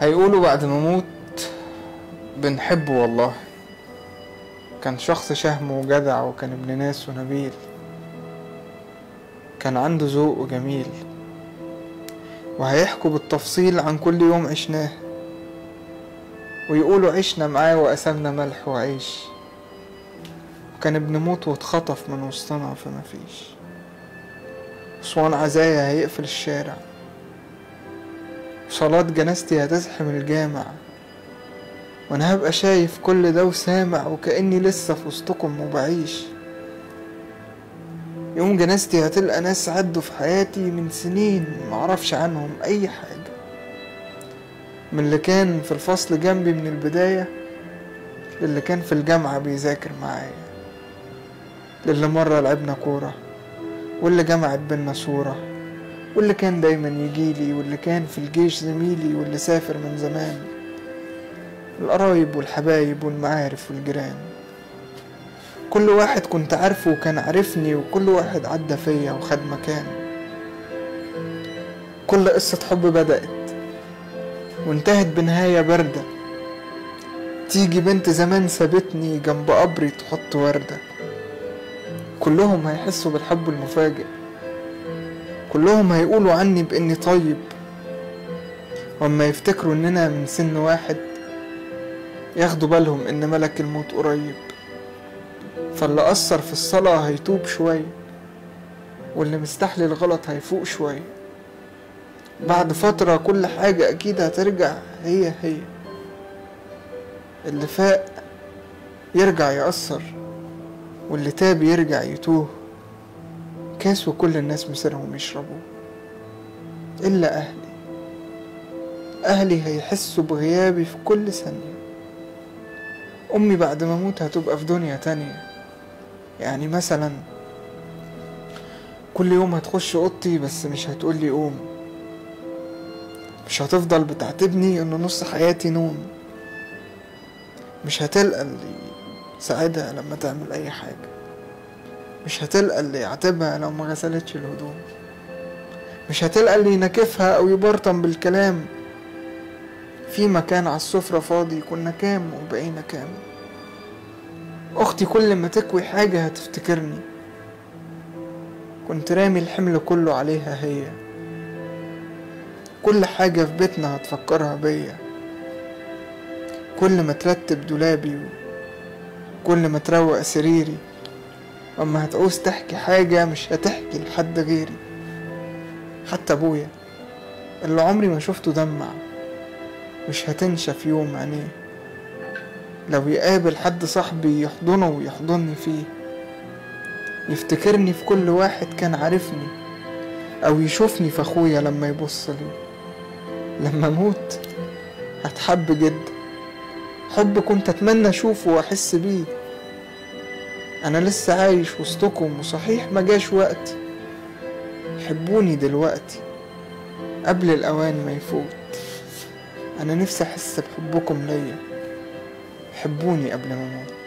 هيقولوا بعد ما اموت بنحبه والله كان شخص شهم وجدع وكان ابن ناس ونبيل كان عنده ذوق وجميل وهيحكوا بالتفصيل عن كل يوم عشناه ويقولوا عشنا معاه وقسمنا ملح وعيش وكان ابن موت واتخطف من وسطنا فمفيش أسوان عزايا هيقفل الشارع صلاة جنازتي هتزحم الجامع وانا هبقى شايف كل ده وسامع وكأني لسه في وسطكم وبعيش يوم جنازتي هتلقى ناس عدوا في حياتي من سنين معرفش عنهم اي حاجة من اللي كان في الفصل جنبي من البداية للي كان في الجامعة بيذاكر معايا للي مرة لعبنا كورة واللي جمعت بينا صورة واللي كان دايما يجيلي واللي كان في الجيش زميلي واللي سافر من زمان القرايب والحبايب والمعارف والجيران كل واحد كنت عارفه وكان عارفني وكل واحد عدى فيا وخد مكان كل قصة حب بدأت وانتهت بنهاية باردة تيجي بنت زمان سابتني جنب قبري تحط وردة كلهم هيحسوا بالحب المفاجئ كلهم هيقولوا عني بإني طيب وأما يفتكروا إننا من سن واحد ياخدوا بالهم إن ملك الموت قريب فاللي أثر في الصلاة هيتوب شوية واللي مستحلي الغلط هيفوق شوية بعد فترة كل حاجة أكيد هترجع هي هي اللي فاق يرجع يأثر واللي تاب يرجع يتوه كاس وكل الناس مسيرهم يشربوه إلا أهلي أهلي هيحسوا بغيابي في كل ثانية أمي بعد ما أموت هتبقى في دنيا تانية يعني مثلا كل يوم هتخش أوضتي بس مش هتقولي قوم مش هتفضل بتعاتبني إن نص حياتي نوم مش هتلقى اللي يساعدها لما تعمل أي حاجة مش هتلقى اللي يعاتبها لو ما غسلتش الهدوم مش هتلقى اللي ينكفها أو يبرطم بالكلام في مكان على السفرة فاضي كنا كام وبقينا كام أختي كل ما تكوي حاجة هتفتكرني كنت رامي الحمل كله عليها هي كل حاجة في بيتنا هتفكرها بيا كل ما ترتب دولابي كل ما تروق سريري أما هتعوز تحكي حاجة مش هتحكي لحد غيري حتى أبويا اللي عمري ما شفته دمع مش هتنشف يوم عينيه لو يقابل حد صاحبي يحضنه ويحضني فيه يفتكرني في كل واحد كان عارفني أو يشوفني في أخويا لما يبص لي لما أموت هتحب جدا حب كنت أتمنى أشوفه وأحس بيه أنا لسه عايش وسطكم وصحيح ما جاش وقتي حبوني دلوقتي قبل الأوان ما يفوت أنا نفسي أحس بحبكم ليا حبوني قبل ما أموت